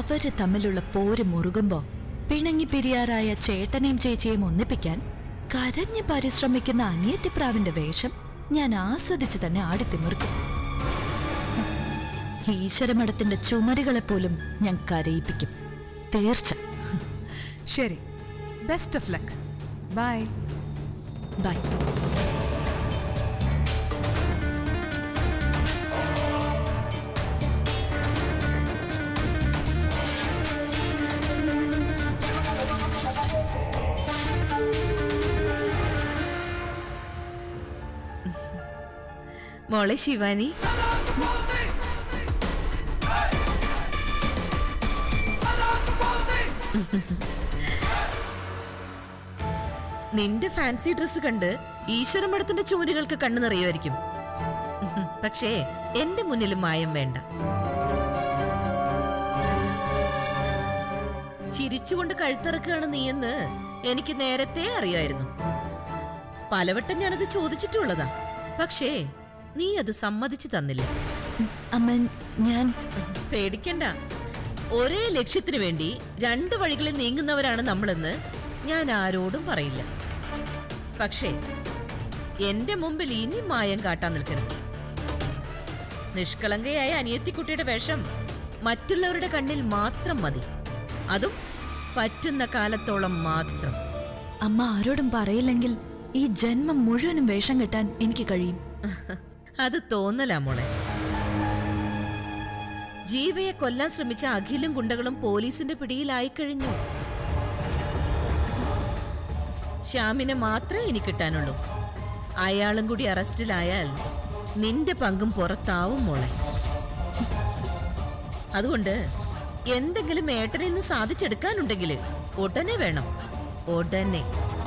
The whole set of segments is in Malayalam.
അവര് തമ്മിലുള്ള പോര് മുറുകുമ്പോ പിണങ്ങി പിരിയാറായ ചേട്ടനെയും ചേച്ചിയെയും ഒന്നിപ്പിക്കാൻ കരഞ്ഞ് പരിശ്രമിക്കുന്ന അനിയത്തിപ്രാവിന്റെ വേഷം ഞാൻ ആസ്വദിച്ച് തന്നെ ആടിത്തിമിർക്കും ഈശ്വരമഠത്തിന്റെ ചുമരുകളെപ്പോലും ഞാൻ കരയിപ്പിക്കും തീർച്ച ശരി best of luck bye bye മോളെ ശിവാനി നിന്റെ ഫാൻസി ഡ്രസ് കണ്ട് ഈശ്വരമഠത്തിന്റെ ചുമരുകൾക്ക് കണ്ണു നിറയുമായിരിക്കും പക്ഷേ എന്റെ മുന്നിലും മായം വേണ്ട ചിരിച്ചുകൊണ്ട് കഴുത്തിറക്കുകയാണ് നീയെന്ന് എനിക്ക് നേരത്തെ അറിയായിരുന്നു പലവട്ടം ഞാനത് ചോദിച്ചിട്ടുള്ളതാ പക്ഷേ നീ അത് സമ്മതിച്ചു തന്നില്ല അമ്മ ഞാൻ പേടിക്കണ്ട ഒരേ ലക്ഷ്യത്തിന് വേണ്ടി രണ്ട് വഴികളിൽ നീങ്ങുന്നവരാണ് നമ്മളെന്ന് ഞാൻ ആരോടും പറയില്ല പക്ഷേ എന്റെ മുമ്പിൽ ഇനി മായം കാട്ടാൻ നിൽക്കരുത് നിഷ്കളങ്കയായ അനിയത്തിക്കുട്ടിയുടെ വേഷം മറ്റുള്ളവരുടെ കണ്ണിൽ മാത്രം മതി അതും പറ്റുന്ന കാലത്തോളം മാത്രം അമ്മ ആരോടും പറയില്ലെങ്കിൽ ഈ ജന്മം മുഴുവനും വേഷം കെട്ടാൻ എനിക്ക് കഴിയും അത് തോന്നലാ മോളെ ജീവയെ കൊല്ലാൻ ശ്രമിച്ച അഖിലും ഗുണ്ടകളും പോലീസിന്റെ പിടിയിലായി കഴിഞ്ഞു ശ്യാമിനെ മാത്രമേ ഇനി കിട്ടാനുള്ളൂ അയാളും കൂടി അറസ്റ്റിലായാൽ നിന്റെ പങ്കും പുറത്താവും മോളെ അതുകൊണ്ട് എന്തെങ്കിലും ഏട്ടനിൽ നിന്ന് സാധിച്ചെടുക്കാനുണ്ടെങ്കിൽ ഉടനെ വേണം ഉടനെ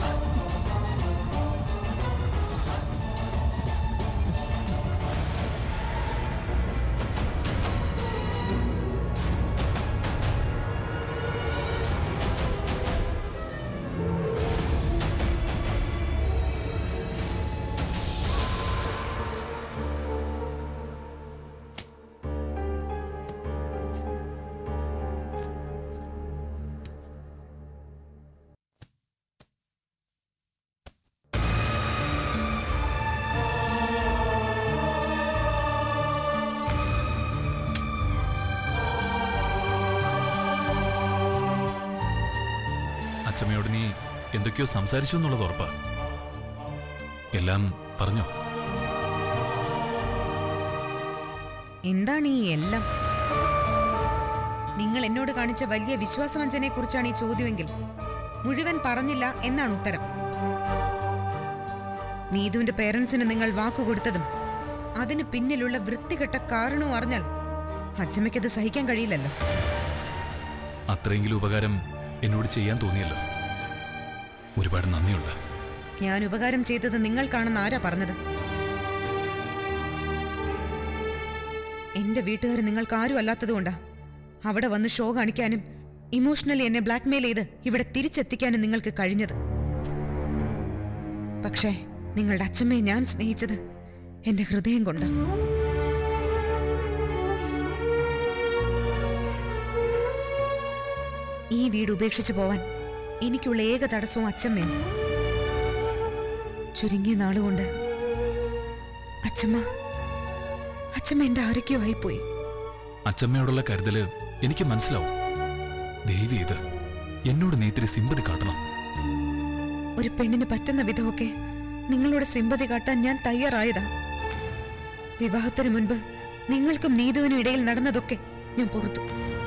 അച്ഛമ്മയോട് നീ എന്തൊക്കെയോ സംസാരിച്ചു എന്നുള്ളത് ഉറപ്പാ എല്ലാം പറഞ്ഞോ എന്താണ് ഈ എല്ലാം നിങ്ങൾ എന്നോട് കാണിച്ച വലിയ വിശ്വാസവഞ്ചനെ കുറിച്ചാണ് ഈ ചോദ്യമെങ്കിൽ മുഴുവൻ പറഞ്ഞില്ല എന്നാണ് ഉത്തരം നീതുവിന്റെ പേരൻസിന് നിങ്ങൾ വാക്കുകൊടുത്തതും അതിന് പിന്നിലുള്ള വൃത്തികെട്ട കാരണവും അറിഞ്ഞാൽ അച്ചമ്മയ്ക്കത് സഹിക്കാൻ കഴിയില്ലല്ലോ അത്രയെങ്കിലും ഉപകാരം എന്നോട് ചെയ്യാൻ തോന്നിയല്ലോ ഒരുപാട് നന്ദിയുണ്ട് ഞാൻ ഉപകാരം ചെയ്തത് നിങ്ങൾക്കാണെന്ന് ആരാ പറഞ്ഞത് എന്റെ വീട്ടുകാർ നിങ്ങൾക്ക് ആരും അല്ലാത്തതുകൊണ്ടാ അവിടെ വന്ന് ഷോ കാണിക്കാനും ഇമോഷണലി എന്നെ ബ്ലാക്ക്മെയിൽ ചെയ്ത് ഇവിടെ തിരിച്ചെത്തിക്കാനും നിങ്ങൾക്ക് കഴിഞ്ഞത് പക്ഷേ നിങ്ങളുടെ അച്ഛമ്മയെ ഞാൻ സ്നേഹിച്ചത് എന്റെ ഹൃദയം കൊണ്ട് ഈ വീട് ഉപേക്ഷിച്ചു പോവാൻ എനിക്കുള്ള ഏക തടസ്സവും അച്ഛമ്മയാണ് ചുരുങ്ങിയ നാളുകൊണ്ട് അച്ഛമ്മ അച്ഛമ്മ എന്റെ ആരൊക്കെയോ ആയിപ്പോയി അച്ഛമ്മയോടുള്ള കരുതല് എനിക്ക് മനസ്സിലാവും ദേവി ഇത് എന്നോട് നീ ഇത്തിരി സിമ്പതി കാട്ടണം ഒരു പെണ്ണിന് പറ്റുന്ന വിധമൊക്കെ നിങ്ങളോട് സിമ്പതി കാട്ടാൻ ഞാൻ തയ്യാറായതാ വിവാഹത്തിന് മുൻപ് നിങ്ങൾക്കും നീതുവിനും ഇടയിൽ നടന്നതൊക്കെ ഞാൻ പുറത്തു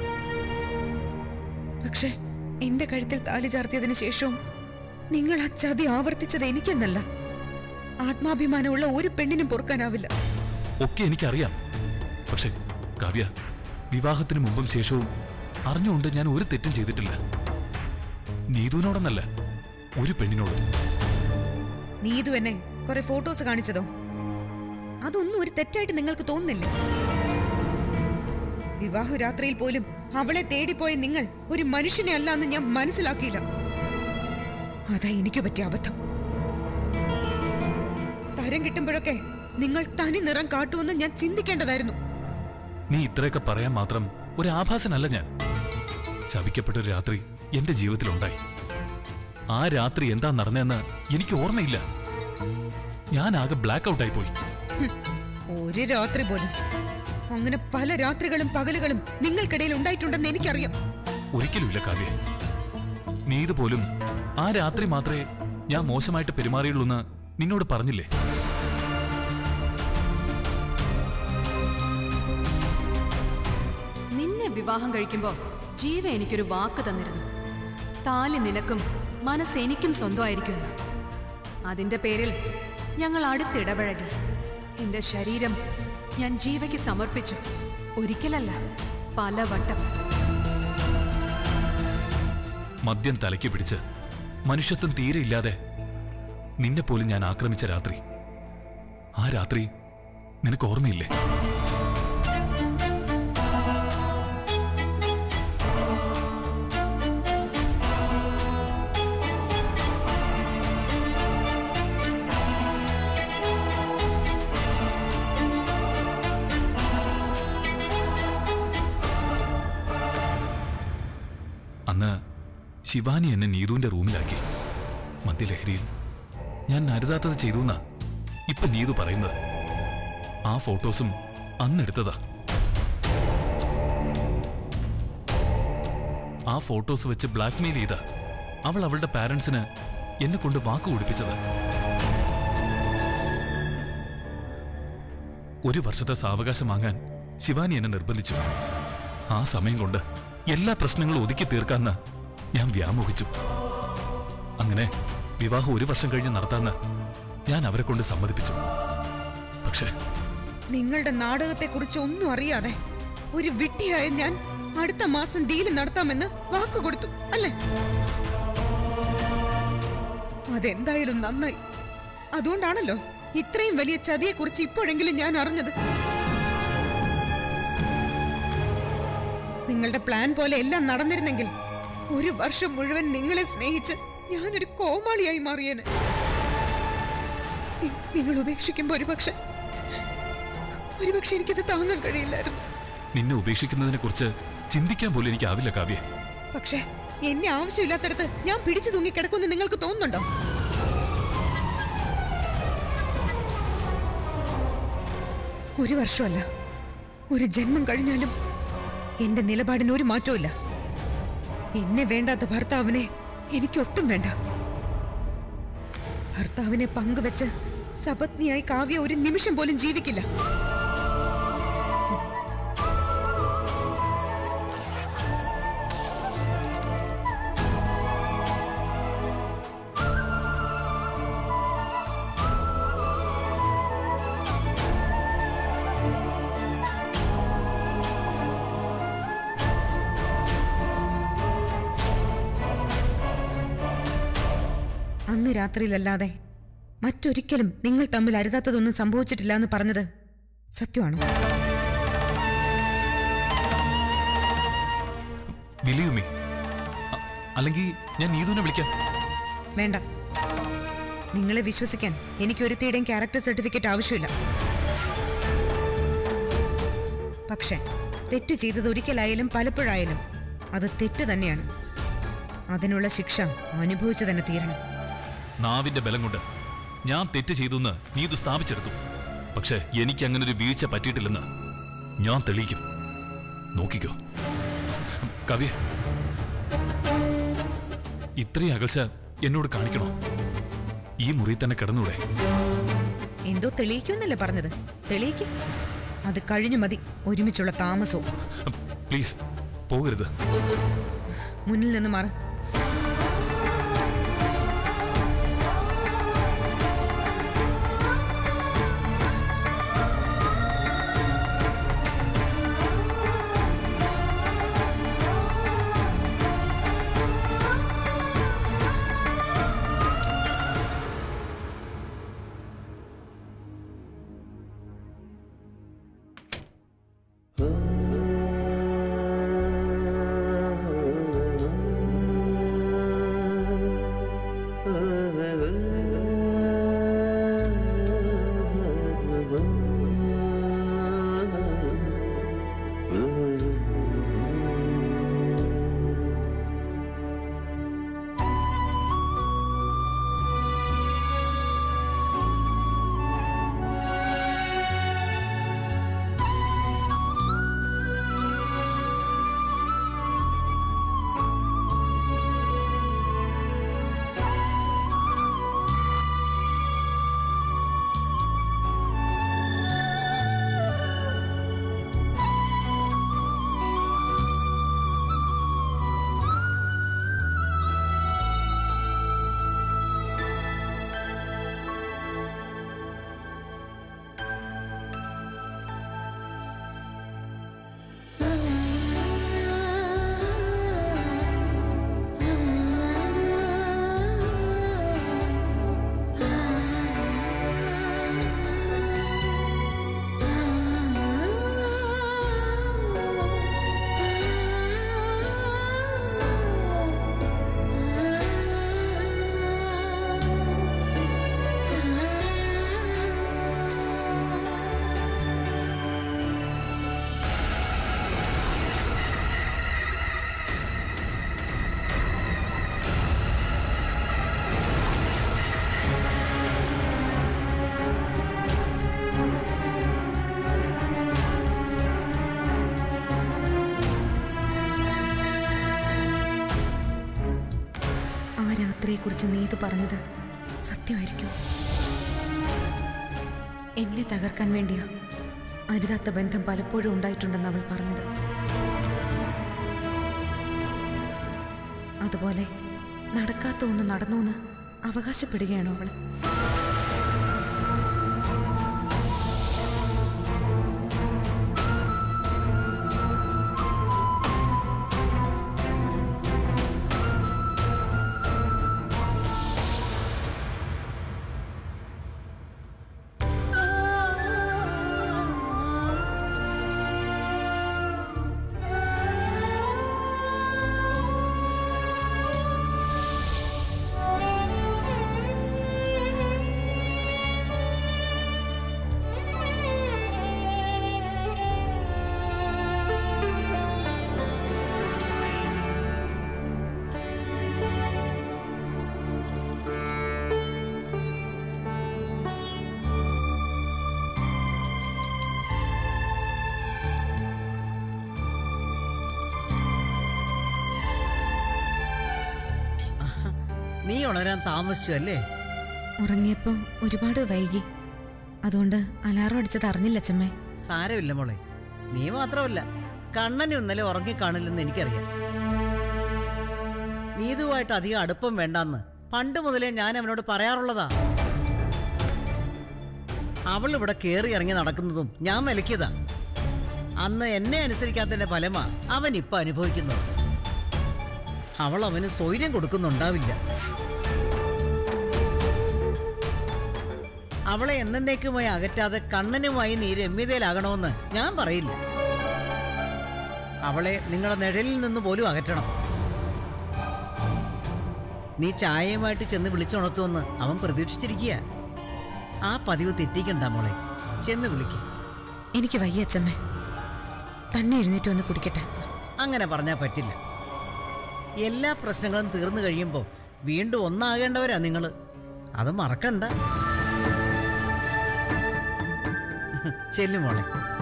പക്ഷെ എന്റെ കഴുത്തിൽ താലി ചാർത്തിയതിനു ശേഷവും നിങ്ങൾ ആ ചതി ആവർത്തിച്ചത് എനിക്കെന്നല്ല ആത്മാഭിമാനമുള്ള ഒരു പെണ്ണിനും പൊറുക്കാനാവില്ല ഒക്കെ എനിക്കറിയാം പക്ഷെ കാവ്യ വിവാഹത്തിന് മുമ്പും ശേഷവും അറിഞ്ഞുകൊണ്ട് ഞാൻ ഒരു തെറ്റും ചെയ്തിട്ടില്ല നീതുവിനോടെന്നല്ല ഒരു പെണ്ണിനോടും നീതു എന്നെ കുറെ ഫോട്ടോസ് കാണിച്ചതോ അതൊന്നും ഒരു തെറ്റായിട്ട് നിങ്ങൾക്ക് തോന്നുന്നില്ലേ വിവാഹ രാത്രിയിൽ പോലും അവളെ തേടിപ്പോയ നിങ്ങൾ ഒരു മനുഷ്യനെ അല്ല എന്ന് ഞാൻ മനസ്സിലാക്കിയില്ല അതാ എനിക്ക് പറ്റിയ അബദ്ധം തരം കിട്ടുമ്പോഴൊക്കെ നിങ്ങൾ തനി നിറം കാട്ടുമെന്ന് ഞാൻ ചിന്തിക്കേണ്ടതായിരുന്നു നീ ഇത്രയൊക്കെ പറയാൻ മാത്രം ഒരു ആഭാസനല്ല ഞാൻ ശപിക്കപ്പെട്ട ഒരു രാത്രി എന്റെ ജീവിതത്തിലുണ്ടായി ആ രാത്രി എന്താ നടന്നതെന്ന് എനിക്ക് ഓർമ്മയില്ല ഞാൻ ആകെ ബ്ലാക്ക് ഔട്ടായി പോയി ഒരു രാത്രി പോലും അങ്ങനെ പല രാത്രികളും പകലുകളും നിങ്ങൾക്കിടയിൽ ഉണ്ടായിട്ടുണ്ടെന്ന് എനിക്കറിയാം ഒരിക്കലുമില്ല കാവ്യ നീ ഇതുപോലും ആ രാത്രി മാത്രമേ ഞാൻ മോശമായിട്ട് പെരുമാറിയുള്ളൂ എന്ന് നിന്നോട് പറഞ്ഞില്ലേ നിന്നെ വിവാഹം കഴിക്കുമ്പോ ജീവ എനിക്കൊരു വാക്ക് തന്നിരുന്നു താലി നിനക്കും മനസ്സ് എനിക്കും സ്വന്തമായിരിക്കുമെന്ന് അതിന്റെ പേരിൽ ഞങ്ങൾ അടുത്തിടപഴകി എന്റെ ശരീരം ഞാൻ ജീവയ്ക്ക് സമർപ്പിച്ചു ഒരിക്കലല്ല പലവട്ടം മദ്യം തലയ്ക്ക് പിടിച്ച് മനുഷ്യത്വം തീരെ ഇല്ലാതെ നിന്നെ പോലും ഞാൻ ആക്രമിച്ച രാത്രി ആ രാത്രി നിനക്ക് ഓർമ്മയില്ലേ അന്ന് ശിവാനി എന്നെ നീതുവിന്റെ റൂമിലാക്കി മദ്യലഹരിയിൽ ഞാൻ അരുതാത്തത് ചെയ്തു എന്നാ ഇപ്പൊ നീതു പറയുന്നത് ആ ഫോട്ടോസും അന്നെടുത്തതാ ആ ഫോട്ടോസ് വെച്ച് ബ്ലാക്ക്മെയിൽ ചെയ്ത അവൾ അവളുടെ പാരൻസിന് എന്നെ കൊണ്ട് വാക്ക് കൊടുപ്പിച്ചത് ഒരു വർഷത്തെ സാവകാശം വാങ്ങാൻ ശിവാനി എന്നെ നിർബന്ധിച്ചു ആ സമയം കൊണ്ട് എല്ലാ പ്രശ്നങ്ങളും ഒതുക്കി തീർക്കാന്ന് ഞാൻ വ്യാമോഹിച്ചു അങ്ങനെ വിവാഹം ഒരു വർഷം കഴിഞ്ഞ് നടത്താന്ന് ഞാൻ അവരെ കൊണ്ട് സമ്മതിപ്പിച്ചു പക്ഷേ നിങ്ങളുടെ നാടകത്തെക്കുറിച്ച് ഒന്നും അറിയാതെ ഒരു വിട്ടിയായ ഞാൻ അടുത്ത മാസം ഡീല് നടത്താമെന്ന് വാക്കു കൊടുത്തു അല്ലേ അതെന്തായാലും നന്നായി അതുകൊണ്ടാണല്ലോ ഇത്രയും വലിയ ചതിയെക്കുറിച്ച് ഇപ്പോഴെങ്കിലും ഞാൻ അറിഞ്ഞത് നിങ്ങളുടെ പ്ലാൻ പോലെ എല്ലാം നടന്നിരുന്നെങ്കിൽ ഒരു വർഷം മുഴുവൻ നിങ്ങളെ സ്നേഹിച്ച് ഞാനൊരു കോമാളിയായി മാറിയേനെ നി- നിങ്ങൾ ഉപേക്ഷിക്കുമ്പോ ഒരുപക്ഷെ ഒരുപക്ഷെ എനിക്കത് താങ്ങാൻ കഴിയില്ലായിരുന്നു നിന്നെ ഉപേക്ഷിക്കുന്നതിനെ കുറിച്ച് ചിന്തിക്കാൻ പോലും എനിക്കാവില്ല കാവ്യ പക്ഷേ എന്നെ ആവശ്യമില്ലാത്തടത്ത് ഞാൻ പിടിച്ചു തൂങ്ങി കിടക്കുമെന്ന് നിങ്ങൾക്ക് തോന്നുന്നുണ്ടോ ഒരു വർഷമല്ല ഒരു ജന്മം കഴിഞ്ഞാലും എന്റെ നിലപാടിന് ഒരു മാറ്റവും എന്നെ വേണ്ടാത്ത ഭർത്താവിനെ എനിക്കൊട്ടും വേണ്ട ഭർത്താവിനെ പങ്കുവെച്ച് സപത്നിയായി കാവ്യ ഒരു നിമിഷം പോലും ജീവിക്കില്ല അന്ന് രാത്രിയിലല്ലാതെ മറ്റൊരിക്കലും നിങ്ങൾ തമ്മിൽ അരുതാത്തതൊന്നും സംഭവിച്ചിട്ടില്ല എന്ന് പറഞ്ഞത് സത്യമാണോ ബിലീവ് മീ അല്ലെങ്കിൽ ഞാൻ നീതുവിനെ വിളിക്കാം വേണ്ട നിങ്ങളെ വിശ്വസിക്കാൻ എനിക്ക് ഒരുത്തിയുടെയും ക്യാരക്ടർ സർട്ടിഫിക്കറ്റ് ആവശ്യമില്ല പക്ഷേ തെറ്റ് ചെയ്തത് ഒരിക്കലായാലും പലപ്പോഴായാലും അത് തെറ്റ് തന്നെയാണ് അതിനുള്ള ശിക്ഷ അനുഭവിച്ചു തന്നെ തീരണം നാവിന്റെ ബലം കൊണ്ട് ഞാൻ തെറ്റ് ചെയ്തു എന്ന് നീതു സ്ഥാപിച്ചെടുത്തു പക്ഷെ എനിക്ക് അങ്ങനെ ഒരു വീഴ്ച പറ്റിയിട്ടില്ലെന്ന് ഞാൻ തെളിയിക്കും നോക്കിക്കോ കവ്യ ഇത്രയും അകൽച്ച എന്നോട് കാണിക്കണോ ഈ മുറി തന്നെ കിടന്നൂടെ എന്തോ തെളിയിക്കുമെന്നല്ലേ പറഞ്ഞത് തെളിയിക്കും അത് കഴിഞ്ഞു മതി ഒരുമിച്ചുള്ള താമസവും പ്ലീസ് പോകരുത് മുന്നിൽ നിന്ന് മാറ് കുറിച്ച് നീതു പറഞ്ഞത് സത്യമായിരിക്കും എന്നെ തകർക്കാൻ വേണ്ടിയാ അരുതാത്ത ബന്ധം പലപ്പോഴും ഉണ്ടായിട്ടുണ്ടെന്ന് അവൾ പറഞ്ഞത് അതുപോലെ നടക്കാത്ത ഒന്ന് നടന്നു എന്ന് അവകാശപ്പെടുകയാണോ അവൾ നീ ഉണരാൻ താമസിച്ചു അല്ലേ ഉറങ്ങിയപ്പോ ഒരുപാട് വൈകി അതുകൊണ്ട് അലാറം അടിച്ചത് അറിഞ്ഞില്ല അച്ഛമ്മേ സാരമില്ല മോളെ നീ മാത്രമല്ല കണ്ണനും ഇന്നലെ ഉറങ്ങിക്കാണില്ലെന്ന് എനിക്കറിയാം നീതുവായിട്ട് അധികം അടുപ്പം വേണ്ടാന്ന് പണ്ട് മുതലേ ഞാൻ അവനോട് പറയാറുള്ളതാ അവൾ ഇവിടെ കയറി ഇറങ്ങി നടക്കുന്നതും ഞാൻ വിലക്കിയതാ അന്ന് എന്നെ അനുസരിക്കാത്തതിന്റെ ഫലമാ അവൻ ഇപ്പൊ അനുഭവിക്കുന്നത് അവൾ അവന് സ്വൈര്യം കൊടുക്കുന്നുണ്ടാവില്ല അവളെ എന്നേക്കുമായി അകറ്റാതെ കണ്ണനുമായി നീ രമ്യതയിലാകണമെന്ന് ഞാൻ പറയില്ല അവളെ നിങ്ങളുടെ നിഴലിൽ നിന്ന് പോലും അകറ്റണം നീ ചായയുമായിട്ട് ചെന്ന് വിളിച്ചുണർത്തുമെന്ന് അവൻ പ്രതീക്ഷിച്ചിരിക്കുക ആ പതിവ് തെറ്റിക്കണ്ട മോളെ ചെന്ന് വിളിക്ക് എനിക്ക് വയ്യ അച്ഛമ്മേ തന്നെ എഴുന്നേറ്റ് വന്ന് കുടിക്കട്ടെ അങ്ങനെ പറഞ്ഞാൽ പറ്റില്ല എല്ലാ പ്രശ്നങ്ങളും തീർന്നു കഴിയുമ്പോൾ വീണ്ടും ഒന്നാകേണ്ടവരാ നിങ്ങൾ അത് മറക്കണ്ട ചെല്ലു മോളെ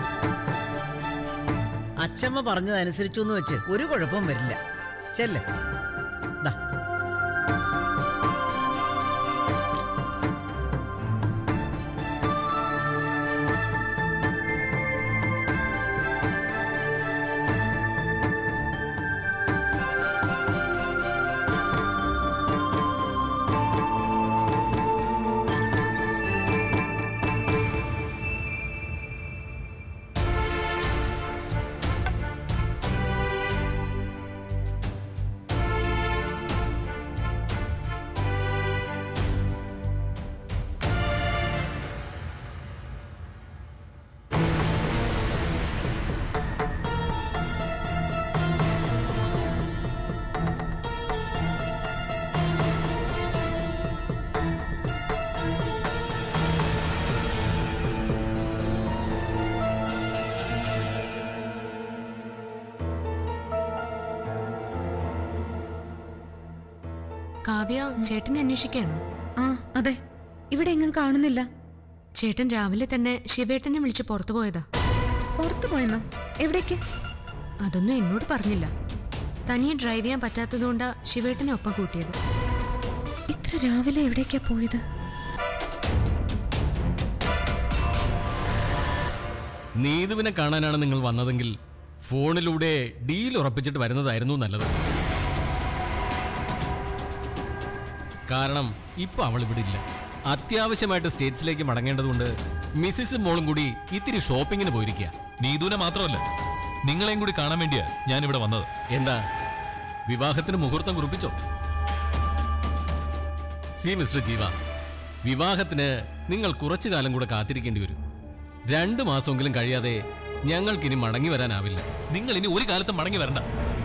അച്ചമ്മ പറഞ്ഞതനുസരിച്ചു എന്ന് വെച്ച് ഒരു കുഴപ്പവും വരില്ല ചെല്ല് ദാ കാവ്യ ചേട്ടനെ അന്വേഷിക്കുകയാണോ ആ അതെ ഇവിടെ എങ്ങും കാണുന്നില്ല ചേട്ടൻ രാവിലെ തന്നെ ശിവേട്ടനെ വിളിച്ച് പുറത്തു പോയതാ പുറത്തു പോയെന്നോ എവിടേക്ക് അതൊന്നും എന്നോട് പറഞ്ഞില്ല തനിയെ ഡ്രൈവ് ചെയ്യാൻ പറ്റാത്തതുകൊണ്ടാ ശിവേട്ടനെ ഒപ്പം കൂട്ടിയത് ഇത്ര രാവിലെ എവിടേക്കാ പോയത് നീതുവിനെ കാണാനാണ് നിങ്ങൾ വന്നതെങ്കിൽ ഫോണിലൂടെ ഡീൽ ഉറപ്പിച്ചിട്ട് വരുന്നതായിരുന്നു നല്ലത് കാരണം ഇപ്പൊ അവൾ ഇവിടെ ഇല്ല അത്യാവശ്യമായിട്ട് സ്റ്റേറ്റ്സിലേക്ക് മടങ്ങേണ്ടതുകൊണ്ട് മിസ്സിസ് മോളും കൂടി ഇത്തിരി ഷോപ്പിങ്ങിന് പോയിരിക്കുക നീതുവിനെ മാത്രമല്ല നിങ്ങളെയും കൂടി കാണാൻ വേണ്ടിയാ ഞാനിവിടെ വന്നത് എന്താ വിവാഹത്തിന് മുഹൂർത്തം കുറിപ്പിച്ചോ സി മിസ്റ്റർ ജീവ വിവാഹത്തിന് നിങ്ങൾ കുറച്ചു കാലം കൂടെ കാത്തിരിക്കേണ്ടി വരും രണ്ടു മാസമെങ്കിലും കഴിയാതെ ഞങ്ങൾക്കിനി മടങ്ങി വരാനാവില്ല നിങ്ങൾ ഇനി ഒരു കാലത്തും മടങ്ങി വരണ്ട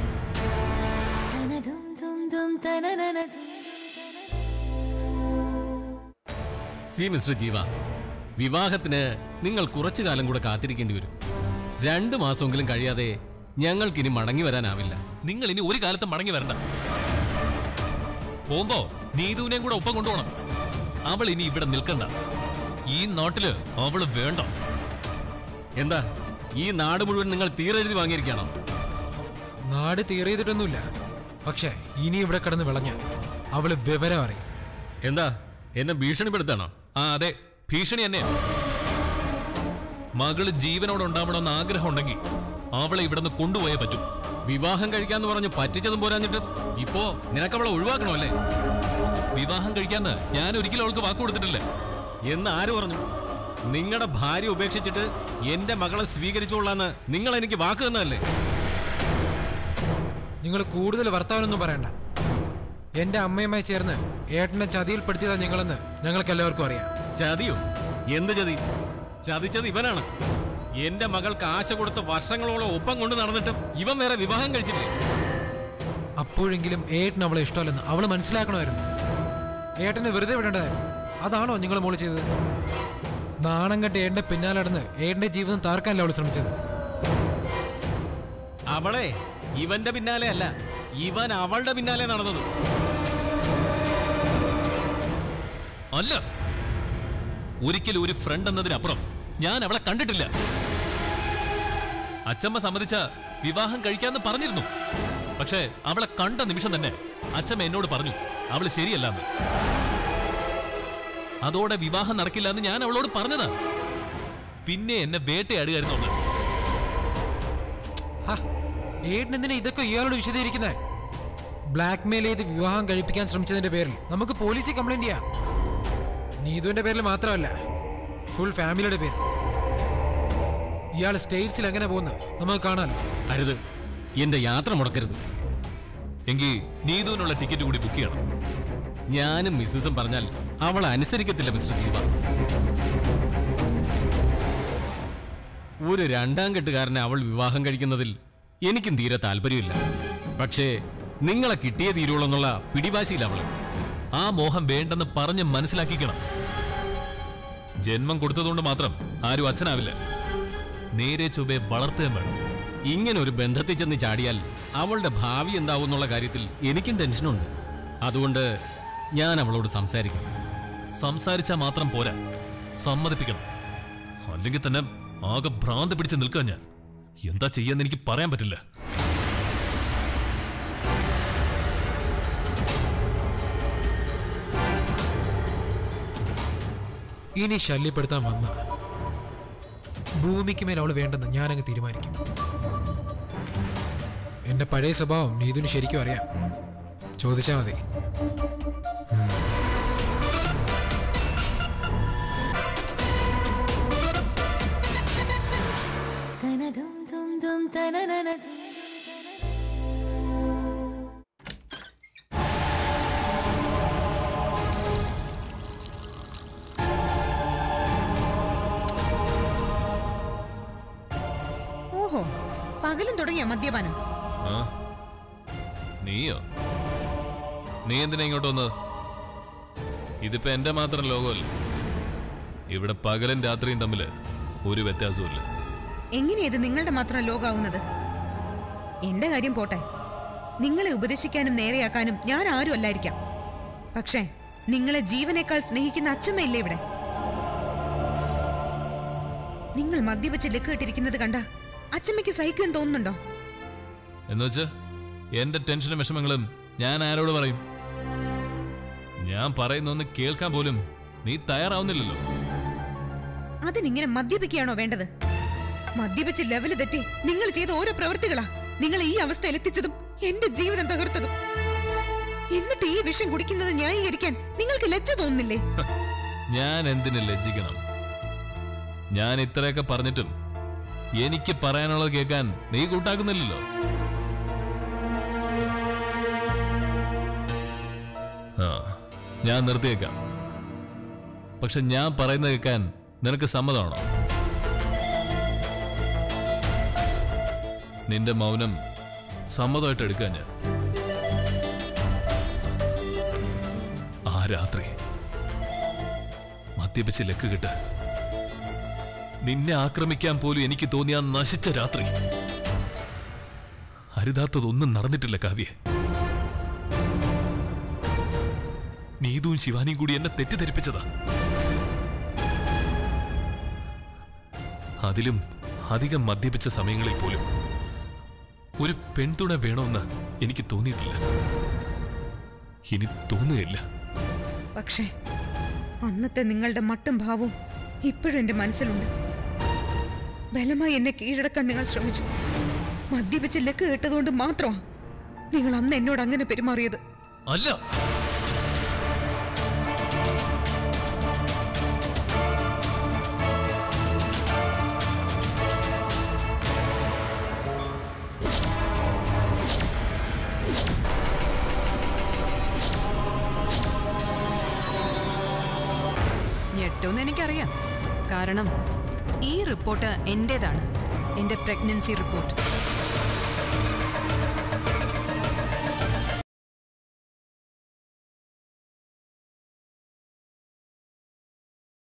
സി മിസ്റ്റർ ജീവ വിവാഹത്തിന് നിങ്ങൾ കുറച്ചു കാലം കൂടെ കാത്തിരിക്കേണ്ടി വരും രണ്ടു മാസമെങ്കിലും കഴിയാതെ ഞങ്ങൾക്കിനി മടങ്ങി വരാനാവില്ല നിങ്ങൾ ഇനി ഒരു കാലത്തും മടങ്ങി വരണ്ട പോകുമ്പോ നീതുവിനെയും കൂടെ ഒപ്പം കൊണ്ടുപോകണം അവൾ ഇനി ഇവിടെ നിൽക്കണ്ട ഈ നാട്ടില് അവള് വേണ്ട എന്താ ഈ നാട് മുഴുവൻ നിങ്ങൾ തീരെഴുതി വാങ്ങിയിരിക്കുകയാണോ നാട് തീറിയതിട്ടൊന്നുമില്ല പക്ഷേ ഇനി ഇവിടെ കിടന്ന് വിളഞ്ഞ അവള് വിവരം അറിയും എന്താ എന്നെ ഭീഷണിപ്പെടുത്താണോ ആ അതെ ഭീഷണി തന്നെയാ മകള് ജീവനോടെ ഉണ്ടാവണമെന്ന് ആഗ്രഹം ഉണ്ടെങ്കിൽ അവളെ ഇവിടുന്ന് കൊണ്ടുപോയേ പറ്റും വിവാഹം കഴിക്കാന്ന് പറഞ്ഞ് പറ്റിച്ചതും പോരാഞ്ഞിട്ട് ഇപ്പോ നിനക്കവളെ ഒഴിവാക്കണോ അല്ലേ വിവാഹം കഴിക്കാന്ന് ഞാൻ ഒരിക്കലും അവൾക്ക് വാക്ക് കൊടുത്തിട്ടില്ല എന്ന് ആര് പറഞ്ഞു നിങ്ങളുടെ ഭാര്യ ഉപേക്ഷിച്ചിട്ട് എന്റെ മകളെ സ്വീകരിച്ചോളാന്ന് നിങ്ങൾ എനിക്ക് വാക്ക് തന്നതല്ലേ നിങ്ങൾ കൂടുതൽ വർത്താനൊന്നും പറയണ്ട എന്റെ അമ്മയുമായി ചേർന്ന് ഏട്ടനെ ചതിയിൽപ്പെടുത്തിയതാ നിങ്ങളെന്ന് ഞങ്ങൾക്ക് എല്ലാവർക്കും അറിയാം ചതിയോ എന്ത് ചതി ചതിച്ചത് ഇവനാണ് എന്റെ മകൾക്ക് ആശ കൊടുത്ത് വർഷങ്ങളോളം ഒപ്പം കൊണ്ട് നടന്നിട്ട് ഇവൻ വേറെ വിവാഹം കഴിച്ചില്ലേ അപ്പോഴെങ്കിലും ഏട്ടന് അവളെ ഇഷ്ടമല്ലെന്ന് അവള് മനസ്സിലാക്കണമായിരുന്നു ഏട്ടനെ വെറുതെ വിടേണ്ടതായിരുന്നു അതാണോ നിങ്ങൾ മോള് ചെയ്തത് നാണം കെട്ട് ഏട്ടന്റെ പിന്നാലെ നടന്ന് ഏട്ടന്റെ ജീവിതം താർക്കാനല്ല അവൾ ശ്രമിച്ചത് അവളെ ഇവന്റെ പിന്നാലെ അല്ല ഇവൻ അവളുടെ പിന്നാലെ നടന്നത് അല്ല ഒരിക്കലും ഒരു ഫ്രണ്ട് എന്നതിനപ്പുറം ഞാൻ അവളെ കണ്ടിട്ടില്ല അച്ചമ്മ സമ്മതിച്ച വിവാഹം കഴിക്കാന്ന് പറഞ്ഞിരുന്നു പക്ഷേ അവളെ കണ്ട നിമിഷം തന്നെ അച്ചമ്മ എന്നോട് പറഞ്ഞു അവള് ശരിയല്ലെന്ന് അതോടെ വിവാഹം നടക്കില്ല എന്ന് ഞാൻ അവളോട് പറഞ്ഞതാ പിന്നെ എന്നെ വേട്ടയാടുകയായിരുന്നു അവള് ഹാ, ഏട്ടൻ എന്തിനാ ഇതൊക്കെ ഇയാളോട് വിശദീകരിക്കുന്നത് ബ്ലാക്ക് മെയിൽ ചെയ്ത് വിവാഹം കഴിപ്പിക്കാൻ ശ്രമിച്ചതിന്റെ പേരിൽ നമുക്ക് പോലീസിൽ കംപ്ലൈന്റ് ചെയ്യാം നീതുവിന്റെ പേരിൽ മാത്രമല്ല ഫുൾ ഫാമിലിയുടെ പേരിൽ ഇയാൾ സ്റ്റേറ്റ്സിൽ എങ്ങനെ പോകുന്നത് നമുക്ക് കാണാമല്ലോ അരുത് എന്റെ യാത്ര മുടക്കരുത് എങ്കിൽ നീതുവിനുള്ള ടിക്കറ്റ് കൂടി ബുക്ക് ചെയ്യണം ഞാനും മിസ്സസും പറഞ്ഞാൽ അവൾ അനുസരിക്കത്തില്ല മിസ്റ്റർ ജീവ ഒരു രണ്ടാം കെട്ടുകാരനെ അവൾ വിവാഹം കഴിക്കുന്നതിൽ എനിക്കും തീരെ താല്പര്യമില്ല പക്ഷേ നിങ്ങളെ കിട്ടിയേ തീരുള്ളൂ എന്നുള്ള പിടിവാശിയില്ല അവള് ആ മോഹം വേണ്ടെന്ന് പറഞ്ഞ് മനസ്സിലാക്കിക്കണം ജന്മം കൊടുത്തതുകൊണ്ട് മാത്രം ആരും അച്ഛനാവില്ല നേരെ ചൊവ്വെ വളർത്തുകയും വേണം ഇങ്ങനെ ഒരു ബന്ധത്തിൽ ചെന്ന് ചാടിയാൽ അവളുടെ ഭാവി എന്താവും എന്നുള്ള കാര്യത്തിൽ എനിക്കും ടെൻഷനുണ്ട് അതുകൊണ്ട് ഞാൻ അവളോട് സംസാരിക്കും സംസാരിച്ചാൽ മാത്രം പോരാ സമ്മതിപ്പിക്കണം അല്ലെങ്കിൽ തന്നെ ആകെ ഭ്രാന്ത് പിടിച്ച് നിൽക്കാൻ ഞാൻ എന്താ ചെയ്യാന്ന് എനിക്ക് പറയാൻ പറ്റില്ല ഇനി ശല്യപ്പെടുത്താൻ വന്ന ഭൂമിക്ക് മേൽ അവൾ വേണ്ടെന്ന് ഞാനങ്ങ് തീരുമാനിക്കും എന്റെ പഴയ സ്വഭാവം നീതുന് ശരിക്കും അറിയാം ചോദിച്ചാ മതി ഓഹോ പകലും തുടങ്ങിയ മദ്യപാനം ആ നീയോ നീ എന്തിനാ ഇങ്ങോട്ട് വന്നത് ഇതിപ്പോ എന്റെ മാത്രം ലോകമല്ല ഇവിടെ പകലും രാത്രിയും തമ്മിൽ ഒരു വ്യത്യാസവുമില്ല എങ്ങനെയാ ഇത് നിങ്ങളുടെ മാത്രം ലോകാവുന്നത് എന്റെ കാര്യം പോട്ടെ നിങ്ങളെ ഉപദേശിക്കാനും നേരെയാക്കാനും ഞാൻ ആരും അല്ലായിരിക്കാം പക്ഷേ നിങ്ങളെ ജീവനേക്കാൾ സ്നേഹിക്കുന്ന അച്ഛമ്മയില്ലേ ഇവിടെ നിങ്ങൾ മദ്യവെച്ച് ലക്കിട്ടിരിക്കുന്നത് കണ്ട അച്ഛമ്മയ്ക്ക് സഹിക്കുമെന്ന് തോന്നുന്നുണ്ടോ എന്നുവെച്ച് എന്റെ ടെൻഷനും വിഷമങ്ങളും ഞാൻ ആരോട് പറയും ഞാൻ പറയുന്നൊന്ന് കേൾക്കാൻ പോലും നീ തയ്യാറാവുന്നില്ലല്ലോ അതിനിങ്ങനെ മദ്യപിക്കുകയാണോ വേണ്ടത് മദ്യപിച്ച് ലെവല് തെറ്റി നിങ്ങൾ ചെയ്ത ഓരോ പ്രവൃത്തികളാ നിങ്ങൾ ഈ അവസ്ഥയിൽ എത്തിച്ചതും എന്റെ ജീവിതം തകർത്തതും എന്നിട്ട് ഈ വിഷം കുടിക്കുന്നത് ന്യായീകരിക്കാൻ നിങ്ങൾക്ക് ലജ്ജ തോന്നുന്നില്ലേ ഞാൻ എന്തിന് ലജ്ജിക്കണം ഞാൻ ഇത്രയൊക്കെ പറഞ്ഞിട്ടും എനിക്ക് പറയാനുള്ളത് കേൾക്കാൻ നീ കൂട്ടാക്കുന്നില്ലല്ലോ ആ ഞാൻ നിർത്തിയേക്കാം പക്ഷെ ഞാൻ പറയുന്നത് കേൾക്കാൻ നിനക്ക് സമ്മതമാണോ നിന്റെ മൗനം സമ്മതമായിട്ട് എടുക്കാൻ ഞാൻ ആ രാത്രി മദ്യപിച്ച് ലക്ക് കിട്ട് നിന്നെ ആക്രമിക്കാൻ പോലും എനിക്ക് തോന്നിയ ആ നശിച്ച രാത്രി അരുതാത്തതൊന്നും നടന്നിട്ടില്ല കാവ്യെ നീതുവും ശിവാനിയും കൂടി എന്നെ തെറ്റിദ്ധരിപ്പിച്ചതാ അതിലും അധികം മദ്യപിച്ച സമയങ്ങളിൽ പോലും ഒരു പെൺതുണ വേണമെന്ന് എനിക്ക് തോന്നിയിട്ടില്ല ഇനി തോന്നുകയില്ല പക്ഷേ അന്നത്തെ നിങ്ങളുടെ മട്ടും ഭാവവും ഇപ്പോഴും എന്റെ മനസ്സിലുണ്ട് ബലമായി എന്നെ കീഴടക്കാൻ നിങ്ങൾ ശ്രമിച്ചു മദ്യപിച്ച് ലക്ക് കേട്ടതുകൊണ്ട് മാത്രമാ നിങ്ങൾ അന്ന് എന്നോട് അങ്ങനെ പെരുമാറിയത് അല്ല ഞെട്ടുമെന്ന് എനിക്കറിയാം കാരണം ഈ റിപ്പോർട്ട് എന്റേതാണ് എന്റെ പ്രഗ്നൻസി റിപ്പോർട്ട്